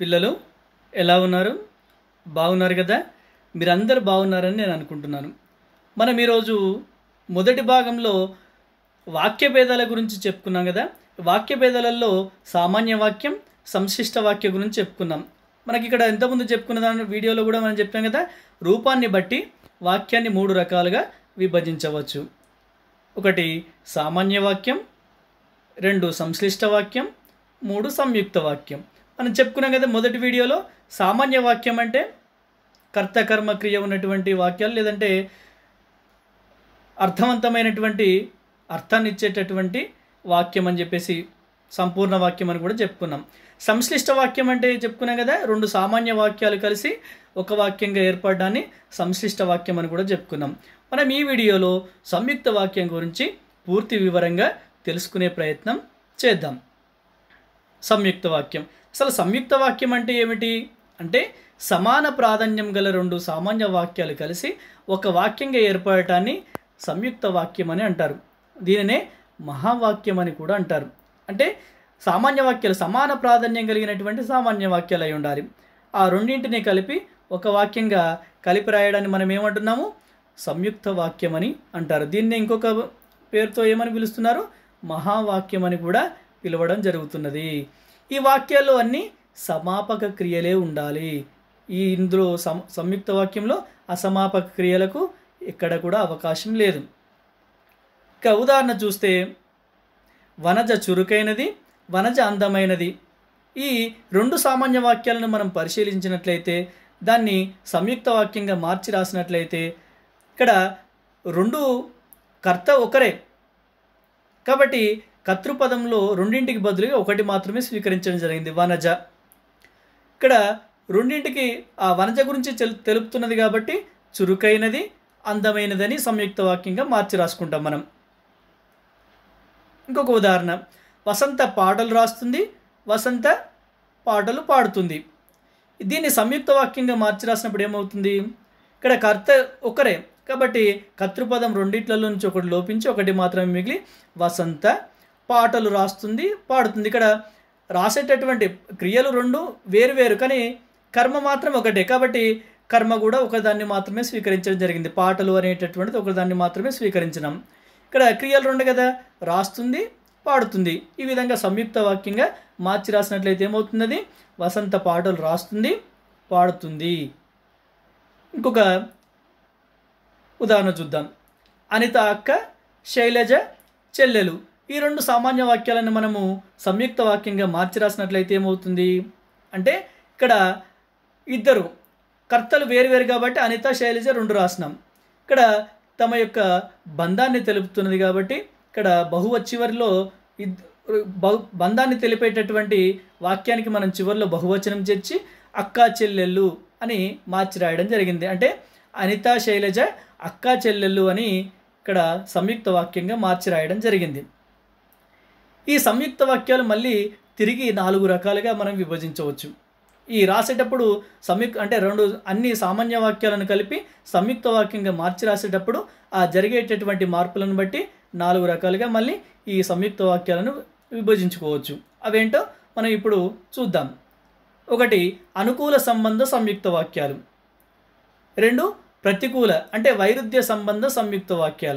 పిల్లలు ఎలా ఉన్నారు బాగున్నారు కదా మీరందరూ బాగున్నారని నేను అనుకుంటున్నాను మనం ఈరోజు మొదటి భాగంలో వాక్య భేదాల గురించి చెప్పుకున్నాం కదా వాక్య భేదాలలో సామాన్య వాక్యం సంశిష్ట వాక్య గురించి చెప్పుకున్నాం మనకి ఇక్కడ ఎంతమంది చెప్పుకున్న దాని వీడియోలో కూడా మనం చెప్పాం కదా రూపాన్ని బట్టి వాక్యాన్ని మూడు రకాలుగా విభజించవచ్చు ఒకటి సామాన్య వాక్యం రెండు సంశ్లిష్ట వాక్యం మూడు సంయుక్త వాక్యం మనం చెప్పుకున్నాం కదా మొదటి వీడియోలో సామాన్య వాక్యం అంటే కర్త కర్మ క్రియ ఉన్నటువంటి వాక్యాలు లేదంటే అర్థవంతమైనటువంటి అర్థాన్ని ఇచ్చేటటువంటి వాక్యం అని చెప్పేసి సంపూర్ణ వాక్యం అని కూడా చెప్పుకున్నాం సంశ్లిష్ట వాక్యం అంటే చెప్పుకున్నాం కదా రెండు సామాన్య వాక్యాలు కలిసి ఒక వాక్యంగా ఏర్పడడాన్ని సంశ్లిష్ట వాక్యం అని కూడా చెప్పుకున్నాం మనం ఈ వీడియోలో సంయుక్త వాక్యం గురించి పూర్తి వివరంగా తెలుసుకునే ప్రయత్నం చేద్దాం సంయుక్త వాక్యం అసలు సంయుక్త వాక్యం అంటే ఏమిటి అంటే సమాన ప్రాధాన్యం గల రెండు సామాన్య వాక్యాలు కలిసి ఒక వాక్యంగా ఏర్పడటాన్ని సంయుక్త వాక్యం అని అంటారు దీనినే మహావాక్యం అని కూడా అంటారు అంటే సామాన్య వాక్యాలు సమాన ప్రాధాన్యం కలిగినటువంటి సామాన్య వాక్యాలు అయి ఉండాలి ఆ రెండింటిని కలిపి ఒక వాక్యంగా కలిపి రాయడాన్ని మనం ఏమంటున్నాము సంయుక్త వాక్యం అని అంటారు దీన్ని ఇంకొక పేరుతో ఏమని పిలుస్తున్నారు మహావాక్యం అని కూడా పిలవడం జరుగుతున్నది ఈ వాక్యాల్లో అన్నీ సమాపక క్రియలే ఉండాలి ఈ ఇందులో సం సంయుక్త వాక్యంలో అసమాపక క్రియలకు ఎక్కడ కూడా అవకాశం లేదు ఇక ఉదాహరణ చూస్తే వనజ చురుకైనది వనజ అందమైనది ఈ రెండు సామాన్య వాక్యాలను మనం పరిశీలించినట్లయితే దాన్ని సంయుక్త వాక్యంగా మార్చి రాసినట్లయితే ఇక్కడ రెండు కర్త ఒకరే కాబట్టి కర్తృపదంలో రెండింటికి బదులుగా ఒకటి మాత్రమే స్వీకరించడం జరిగింది వనజ ఇక్కడ రెండింటికి ఆ వనజ గురించి తెలు తెలుపుతున్నది కాబట్టి చురుకైనది అందమైనదని సంయుక్త వాక్యంగా మార్చి రాసుకుంటాం మనం ఇంకొక ఉదాహరణ వసంత పాటలు రాస్తుంది వసంత పాటలు పాడుతుంది దీన్ని సంయుక్త వాక్యంగా మార్చి రాసినప్పుడు ఏమవుతుంది ఇక్కడ కర్త ఒకరే కాబట్టి కర్తృపదం రెండిట్లలో నుంచి ఒకటి లోపించి ఒకటి మాత్రమే మిగిలి వసంత పాటలు రాస్తుంది పాడుతుంది ఇక్కడ రాసేటటువంటి క్రియలు రెండు వేరు వేరు కానీ కర్మ మాత్రం ఒకటే కాబట్టి కర్మ కూడా ఒకదాన్ని మాత్రమే స్వీకరించడం జరిగింది పాటలు అనేటటువంటిది ఒకదాన్ని మాత్రమే స్వీకరించినాం ఇక్కడ క్రియలు రెండు కదా రాస్తుంది పాడుతుంది ఈ విధంగా సంయుక్త వాక్యంగా మార్చి రాసినట్లయితే ఏమవుతున్నది వసంత పాటలు రాస్తుంది పాడుతుంది ఇంకొక ఉదాహరణ చూద్దాం అనిత అక్క శైలజ చెల్లెలు ఈ రెండు సామాన్య వాక్యాలను మనము సంయుక్త వాక్యంగా మార్చి రాసినట్లయితే ఏమవుతుంది అంటే ఇక్కడ ఇద్దరు కర్తలు వేరువేరు కాబట్టి అనిత శైలజ రెండు రాసినాం ఇక్కడ తమ యొక్క బంధాన్ని తెలుపుతున్నది కాబట్టి ఇక్కడ బహువ చివరిలో ఇద్ బహు బంధాన్ని తెలిపేటటువంటి వాక్యానికి మనం చివరిలో బహువచనం చేర్చి అక్కా చెల్లెళ్ళు అని మార్చి రాయడం జరిగింది అంటే అనిత శైలజ అక్కా చెల్లెళ్ళు అని ఇక్కడ సంయుక్త వాక్యంగా మార్చి రాయడం జరిగింది ఈ సంయుక్త వాక్యాలు మళ్ళీ తిరిగి నాలుగు రకాలుగా మనం విభజించవచ్చు ఈ రాసేటప్పుడు సంయుక్త అంటే రెండు అన్ని సామాన్య వాక్యాలను కలిపి సంయుక్త వాక్యంగా మార్చి రాసేటప్పుడు ఆ జరిగేటటువంటి మార్పులను బట్టి నాలుగు రకాలుగా మళ్ళీ ఈ సంయుక్త వాక్యాలను విభజించుకోవచ్చు అవేంటో మనం ఇప్పుడు చూద్దాం ఒకటి అనుకూల సంబంధ సంయుక్త వాక్యాలు రెండు ప్రతికూల అంటే వైరుధ్య సంబంధ సంయుక్త వాక్యాలు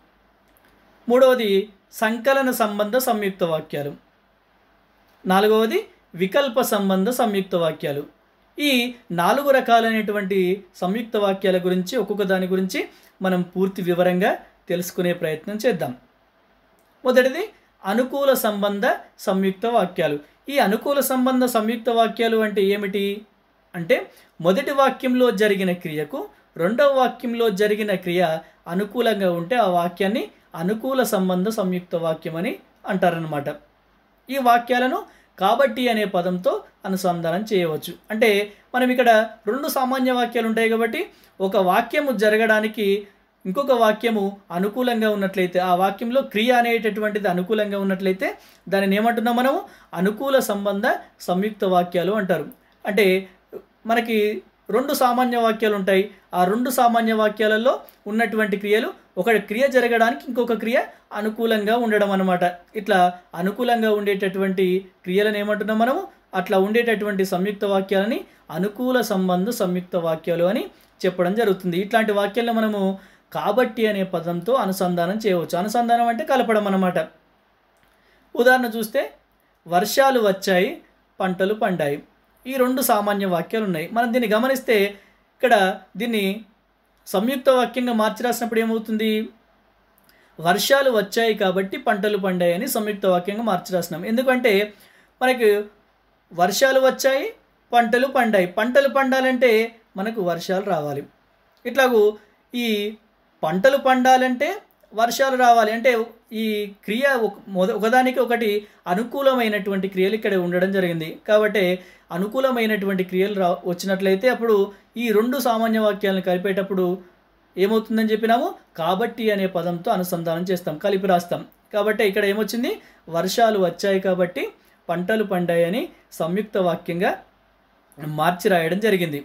మూడవది సంకలన సంబంధ సంయుక్త వాక్యాలు నాలుగవది వికల్ప సంబంధ సంయుక్త వాక్యాలు ఈ నాలుగు రకాలైనటువంటి సంయుక్త వాక్యాల గురించి ఒక్కొక్క దాని గురించి మనం పూర్తి వివరంగా తెలుసుకునే ప్రయత్నం చేద్దాం మొదటిది అనుకూల సంబంధ సంయుక్త వాక్యాలు ఈ అనుకూల సంబంధ సంయుక్త వాక్యాలు అంటే ఏమిటి అంటే మొదటి వాక్యంలో జరిగిన క్రియకు రెండవ వాక్యంలో జరిగిన క్రియ అనుకూలంగా ఉంటే ఆ వాక్యాన్ని అనుకూల సంబంధ సంయుక్త వాక్యం అని అంటారనమాట ఈ వాక్యాలను కాబట్టి అనే పదంతో అనుసంధానం చేయవచ్చు అంటే మనం ఇక్కడ రెండు సామాన్య వాక్యాలు ఉంటాయి కాబట్టి ఒక వాక్యము జరగడానికి ఇంకొక వాక్యము అనుకూలంగా ఉన్నట్లయితే ఆ వాక్యంలో క్రియ అనేటటువంటిది అనుకూలంగా ఉన్నట్లయితే దానిని ఏమంటున్నాం మనము అనుకూల సంబంధ సంయుక్త వాక్యాలు అంటారు అంటే మనకి రెండు సామాన్య వాక్యాలు ఉంటాయి ఆ రెండు సామాన్య వాక్యాలలో ఉన్నటువంటి క్రియలు ఒక క్రియ జరగడానికి ఇంకొక క్రియ అనుకూలంగా ఉండడం అనమాట ఇట్లా అనుకూలంగా ఉండేటటువంటి క్రియలను ఏమంటున్నాం మనము అట్లా ఉండేటటువంటి సంయుక్త వాక్యాలని అనుకూల సంబంధ సంయుక్త వాక్యాలు అని చెప్పడం జరుగుతుంది ఇట్లాంటి వాక్యాలను మనము కాబట్టి అనే పదంతో అనుసంధానం చేయవచ్చు అనుసంధానం అంటే కలపడం అన్నమాట ఉదాహరణ చూస్తే వర్షాలు వచ్చాయి పంటలు పండాయి ఈ రెండు సామాన్య వాక్యాలు ఉన్నాయి మనం దీన్ని గమనిస్తే ఇక్కడ దీన్ని సంయుక్త వాక్యంగా మార్చి రాసినప్పుడు ఏమవుతుంది వర్షాలు వచ్చాయి కాబట్టి పంటలు పండాయి అని సంయుక్త వాక్యంగా మార్చి రాసినాం ఎందుకంటే మనకి వర్షాలు వచ్చాయి పంటలు పండాయి పంటలు పండాలంటే మనకు వర్షాలు రావాలి ఇట్లాగూ ఈ పంటలు పండాలంటే వర్షాలు రావాలి అంటే ఈ క్రియ ఒక- మొద ఒకదానికి ఒకటి అనుకూలమైనటువంటి క్రియలు ఇక్కడ ఉండడం జరిగింది కాబట్టి అనుకూలమైనటువంటి క్రియలు రా వచ్చినట్లయితే అప్పుడు ఈ రెండు సామాన్య వాక్యాలను కలిపేటప్పుడు ఏమవుతుందని చెప్పినాము కాబట్టి అనే పదంతో అనుసంధానం చేస్తాం కలిపి రాస్తాం కాబట్టి ఇక్కడ ఏమొచ్చింది వర్షాలు వచ్చాయి కాబట్టి పంటలు పండాయని సంయుక్త వాక్యంగా మార్చి రాయడం జరిగింది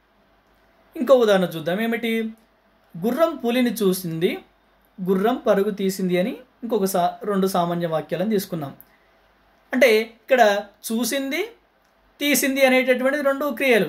ఇంకో ఉదాహరణ చూద్దాం ఏమిటి గుర్రం పులిని చూసింది గుర్రం పరుగు తీసింది అని ఇంకొక సా రెండు సామాన్య వాక్యాలను తీసుకున్నాం అంటే ఇక్కడ చూసింది తీసింది అనేటటువంటిది రెండు క్రియలు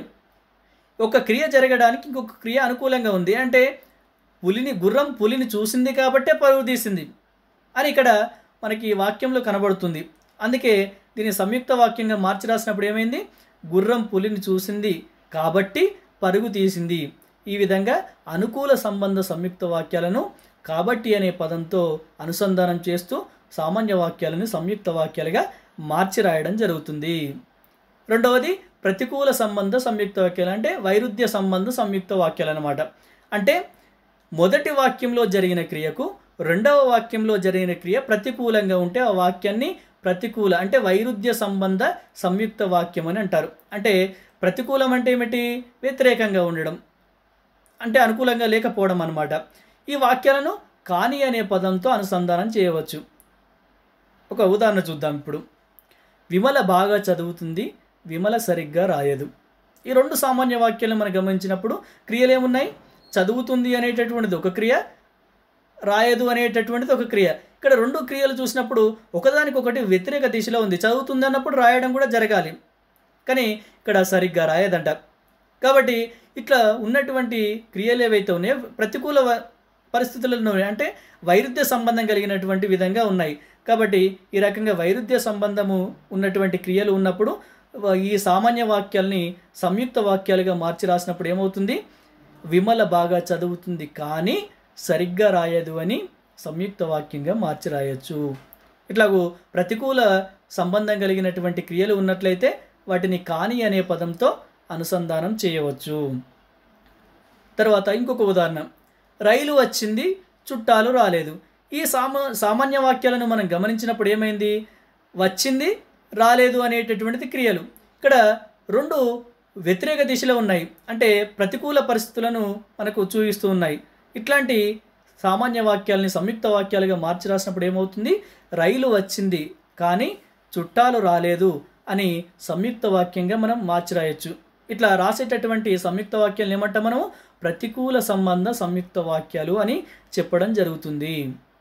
ఒక క్రియ జరగడానికి ఇంకొక క్రియ అనుకూలంగా ఉంది అంటే పులిని గుర్రం పులిని చూసింది కాబట్టే పరుగు తీసింది అని ఇక్కడ మనకి ఈ వాక్యంలో కనబడుతుంది అందుకే దీన్ని సంయుక్త వాక్యంగా మార్చి రాసినప్పుడు ఏమైంది గుర్రం పులిని చూసింది కాబట్టి పరుగు తీసింది ఈ విధంగా అనుకూల సంబంధ సంయుక్త వాక్యాలను కాబట్టి అనే పదంతో అనుసంధానం చేస్తూ సామాన్య వాక్యాలను సంయుక్త వాక్యాలుగా మార్చి రాయడం జరుగుతుంది రెండవది ప్రతికూల సంబంధ సంయుక్త వాక్యాలు అంటే వైరుధ్య సంబంధ సంయుక్త వాక్యాలు అనమాట అంటే మొదటి వాక్యంలో జరిగిన క్రియకు రెండవ వాక్యంలో జరిగిన క్రియ ప్రతికూలంగా ఉంటే ఆ వాక్యాన్ని ప్రతికూల అంటే వైరుధ్య సంబంధ సంయుక్త వాక్యం అని అంటారు అంటే ప్రతికూలం అంటే ఏమిటి వ్యతిరేకంగా ఉండడం అంటే అనుకూలంగా లేకపోవడం అన్నమాట ఈ వాక్యాలను కాని అనే పదంతో అనుసంధానం చేయవచ్చు ఒక ఉదాహరణ చూద్దాం ఇప్పుడు విమల బాగా చదువుతుంది విమల సరిగ్గా రాయదు ఈ రెండు సామాన్య వాక్యాలను మనం గమనించినప్పుడు క్రియలు ఏమున్నాయి చదువుతుంది అనేటటువంటిది ఒక క్రియ రాయదు అనేటటువంటిది ఒక క్రియ ఇక్కడ రెండు క్రియలు చూసినప్పుడు ఒకదానికొకటి వ్యతిరేక దిశలో ఉంది చదువుతుంది అన్నప్పుడు రాయడం కూడా జరగాలి కానీ ఇక్కడ సరిగ్గా రాయదంట కాబట్టి ఇట్లా ఉన్నటువంటి క్రియలు ఏవైతే ఉన్నాయో ప్రతికూల వ- పరిస్థితులను అంటే వైరుధ్య సంబంధం కలిగినటువంటి విధంగా ఉన్నాయి కాబట్టి ఈ రకంగా వైరుధ్య సంబంధము ఉన్నటువంటి క్రియలు ఉన్నప్పుడు వ- ఈ సామాన్య వాక్యాల్ని సంయుక్త వాక్యాలుగా మార్చి రాసినప్పుడు ఏమవుతుంది విమల బాగా చదువుతుంది కానీ సరిగ్గా రాయదు అని సంయుక్త వాక్యంగా మార్చి రాయొచ్చు ఇట్లాగూ ప్రతికూల సంబంధం కలిగినటువంటి క్రియలు ఉన్నట్లయితే వాటిని కాని అనే పదంతో అనుసంధానం చేయవచ్చు తర్వాత ఇంకొక ఉదాహరణ రైలు వచ్చింది చుట్టాలు రాలేదు ఈ సామా సామాన్య వాక్యాలను మనం గమనించినప్పుడు ఏమైంది వచ్చింది రాలేదు అనేటటువంటిది క్రియలు ఇక్కడ రెండు వ్యతిరేక దిశలో ఉన్నాయి అంటే ప్రతికూల పరిస్థితులను మనకు చూపిస్తూ ఉన్నాయి ఇట్లాంటి సామాన్య వాక్యాలని సంయుక్త వాక్యాలుగా మార్చి రాసినప్పుడు ఏమవుతుంది రైలు వచ్చింది కానీ చుట్టాలు రాలేదు అని సంయుక్త వాక్యంగా మనం మార్చి రాయొచ్చు ఇట్లా రాసేటటువంటి సంయుక్త వాక్యాలను ఏమంటాం మనము ప్రతికూల సంబంధ సంయుక్త వాక్యాలు అని చెప్పడం జరుగుతుంది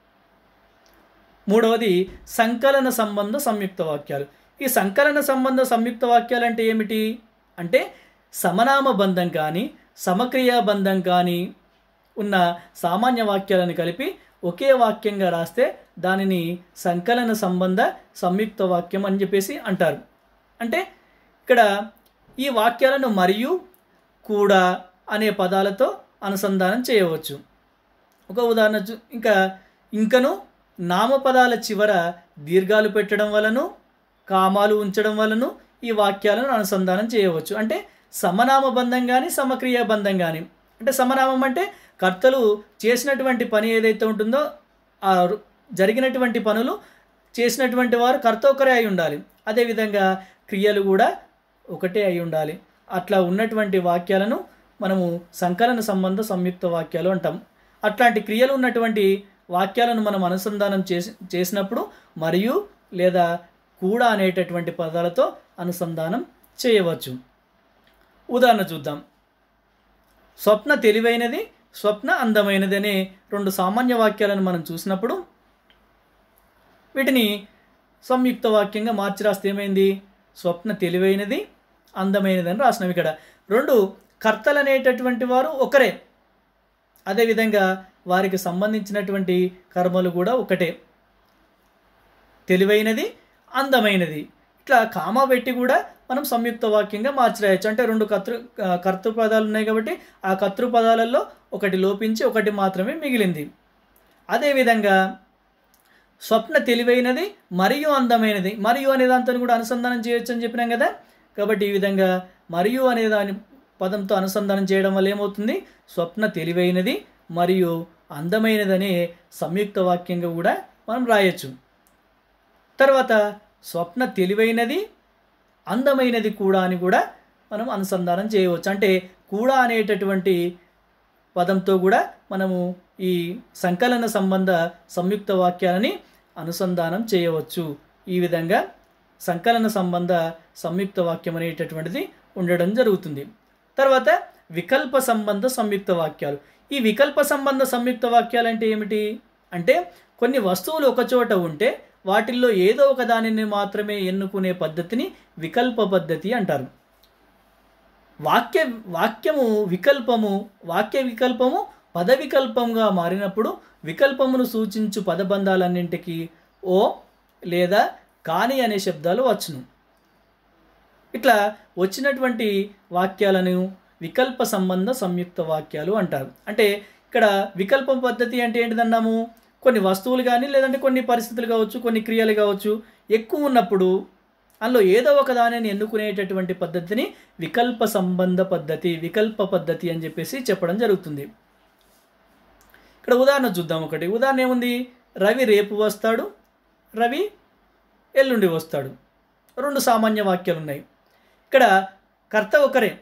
మూడవది సంకలన సంబంధ సంయుక్త వాక్యాలు ఈ సంకలన సంబంధ సంయుక్త వాక్యాలు అంటే ఏమిటి అంటే సమనామ బంధం కానీ సమక్రియా బంధం కానీ ఉన్న సామాన్య వాక్యాలను కలిపి ఒకే వాక్యంగా రాస్తే దానిని సంకలన సంబంధ సంయుక్త వాక్యం అని చెప్పేసి అంటారు అంటే ఇక్కడ ఈ వాక్యాలను మరియు కూడా అనే పదాలతో అనుసంధానం చేయవచ్చు ఒక ఉదాహరణ చూ ఇంకా ఇంకను నామపదాల చివర దీర్ఘాలు పెట్టడం వలను కామాలు ఉంచడం వలను ఈ వాక్యాలను అనుసంధానం చేయవచ్చు అంటే సమనామ బంధం కానీ సమక్రియ బంధం కానీ అంటే సమనామం అంటే కర్తలు చేసినటువంటి పని ఏదైతే ఉంటుందో ఆ రు- జరిగినటువంటి పనులు చేసినటువంటి వారు కర్త ఒకరే అయి ఉండాలి అదేవిధంగా క్రియలు కూడా ఒకటే అయి ఉండాలి అట్లా ఉన్నటువంటి వాక్యాలను మనము సంకలన సంబంధ సంయుక్త వాక్యాలు అంటాం అట్లాంటి క్రియలు ఉన్నటువంటి వాక్యాలను మనం అనుసంధానం చేసి చేసినప్పుడు మరియు లేదా కూడా అనేటటువంటి పదాలతో అనుసంధానం చేయవచ్చు ఉదాహరణ చూద్దాం స్వప్న తెలివైనది స్వప్న అందమైనది అనే రెండు సామాన్య వాక్యాలను మనం చూసినప్పుడు వీటిని సంయుక్త వాక్యంగా మార్చి రాస్తే ఏమైంది స్వప్న తెలివైనది అందమైనది అని రాసినాం ఇక్కడ రెండు కర్తలు అనేటటువంటి వారు ఒకరే అదేవిధంగా వారికి సంబంధించినటువంటి కర్మలు కూడా ఒకటే తెలివైనది అందమైనది ఇట్లా కామా పెట్టి కూడా మనం సంయుక్త వాక్యంగా మార్చి రాయొచ్చు అంటే రెండు కర్తృ కర్తృ పదాలు ఉన్నాయి కాబట్టి ఆ కర్తృ పదాలలో ఒకటి లోపించి ఒకటి మాత్రమే మిగిలింది అదేవిధంగా స్వప్న తెలివైనది మరియు అందమైనది మరియు అనే దాంతో కూడా అనుసంధానం చేయొచ్చు అని చెప్పినాం కదా కాబట్టి ఈ విధంగా మరియు అనే దాని పదంతో అనుసంధానం చేయడం వల్ల ఏమవుతుంది స్వప్న తెలివైనది మరియు అందమైనదనే సంయుక్త వాక్యంగా కూడా మనం రాయొచ్చు తర్వాత స్వప్న తెలివైనది అందమైనది కూడా అని కూడా మనం అనుసంధానం చేయవచ్చు అంటే కూడా అనేటటువంటి పదంతో కూడా మనము ఈ సంకలన సంబంధ సంయుక్త వాక్యాలని అనుసంధానం చేయవచ్చు ఈ విధంగా సంకలన సంబంధ సంయుక్త వాక్యం అనేటటువంటిది ఉండడం జరుగుతుంది తర్వాత వికల్ప సంబంధ సంయుక్త వాక్యాలు ఈ వికల్ప సంబంధ సంయుక్త వాక్యాలు అంటే ఏమిటి అంటే కొన్ని వస్తువులు ఒకచోట ఉంటే వాటిల్లో ఏదో ఒక దానిని మాత్రమే ఎన్నుకునే పద్ధతిని వికల్ప పద్ధతి అంటారు వాక్య వాక్యము వికల్పము వాక్య వికల్పము పద వికల్పంగా మారినప్పుడు వికల్పమును సూచించు పదబంధాలన్నింటికి ఓ లేదా కాని అనే శబ్దాలు వచ్చును ఇట్లా వచ్చినటువంటి వాక్యాలను వికల్ప సంబంధ సంయుక్త వాక్యాలు అంటారు అంటే ఇక్కడ వికల్పం పద్ధతి అంటే ఏంటిదన్నాము కొన్ని వస్తువులు కానీ లేదంటే కొన్ని పరిస్థితులు కావచ్చు కొన్ని క్రియలు కావచ్చు ఎక్కువ ఉన్నప్పుడు అందులో ఏదో ఒక దానిని ఎన్నుకునేటటువంటి పద్ధతిని వికల్ప సంబంధ పద్ధతి వికల్ప పద్ధతి అని చెప్పేసి చెప్పడం జరుగుతుంది ఇక్కడ ఉదాహరణ చూద్దాం ఒకటి ఉదాహరణ ఏముంది రవి రేపు వస్తాడు రవి ఎల్లుండి వస్తాడు రెండు సామాన్య వాక్యాలు ఉన్నాయి ఇక్కడ కర్త ఒకరే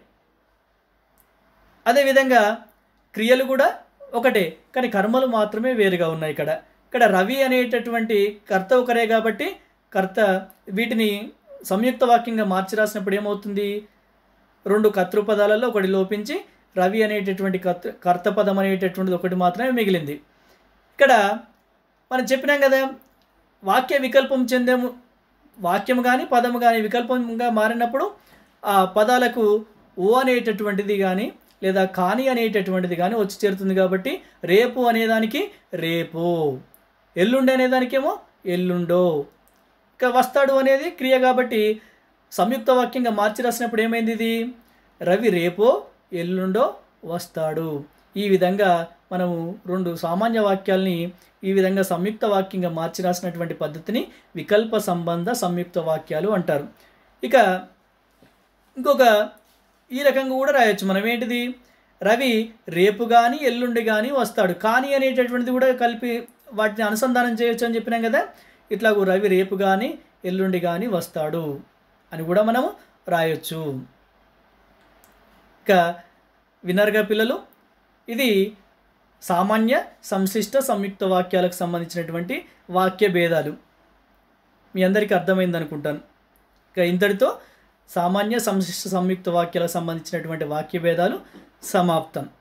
అదేవిధంగా క్రియలు కూడా ఒకటే కానీ కర్మలు మాత్రమే వేరుగా ఉన్నాయి ఇక్కడ ఇక్కడ రవి అనేటటువంటి కర్త ఒకరే కాబట్టి కర్త వీటిని సంయుక్త వాక్యంగా మార్చి రాసినప్పుడు ఏమవుతుంది రెండు కర్తృపదాలలో ఒకటి లోపించి రవి అనేటటువంటి కర్త కర్తపదం అనేటటువంటిది ఒకటి మాత్రమే మిగిలింది ఇక్కడ మనం చెప్పినాం కదా వాక్య వికల్పం చెందేము వాక్యం కానీ పదము కానీ వికల్పంగా మారినప్పుడు ఆ పదాలకు ఓ అనేటటువంటిది కానీ లేదా కాని అనేటటువంటిది కానీ వచ్చి చేరుతుంది కాబట్టి రేపు అనేదానికి రేపు ఎల్లుండి అనేదానికేమో ఎల్లుండో ఇక వస్తాడు అనేది క్రియ కాబట్టి సంయుక్త వాక్యంగా మార్చి రాసినప్పుడు ఏమైంది ఇది రవి రేపో ఎల్లుండో వస్తాడు ఈ విధంగా మనము రెండు సామాన్య వాక్యాల్ని ఈ విధంగా సంయుక్త వాక్యంగా మార్చి రాసినటువంటి పద్ధతిని వికల్ప సంబంధ సంయుక్త వాక్యాలు అంటారు ఇక ఇంకొక ఈ రకంగా కూడా రాయొచ్చు మనం ఏంటిది రవి రేపు కానీ ఎల్లుండి కానీ వస్తాడు కానీ అనేటటువంటిది కూడా కలిపి వాటిని అనుసంధానం చేయొచ్చు అని చెప్పినాం కదా ఇట్లాగూ రవి రేపు కానీ ఎల్లుండి కానీ వస్తాడు అని కూడా మనము రాయొచ్చు ఇక వినర్గా పిల్లలు ఇది సామాన్య సంశిష్ట సంయుక్త వాక్యాలకు సంబంధించినటువంటి వాక్య భేదాలు మీ అందరికీ అర్థమైంది అనుకుంటాను ఇక ఇంతటితో సామాన్య సంశిష్ట సంయుక్త వాక్యాలకు సంబంధించినటువంటి వాక్య భేదాలు సమాప్తం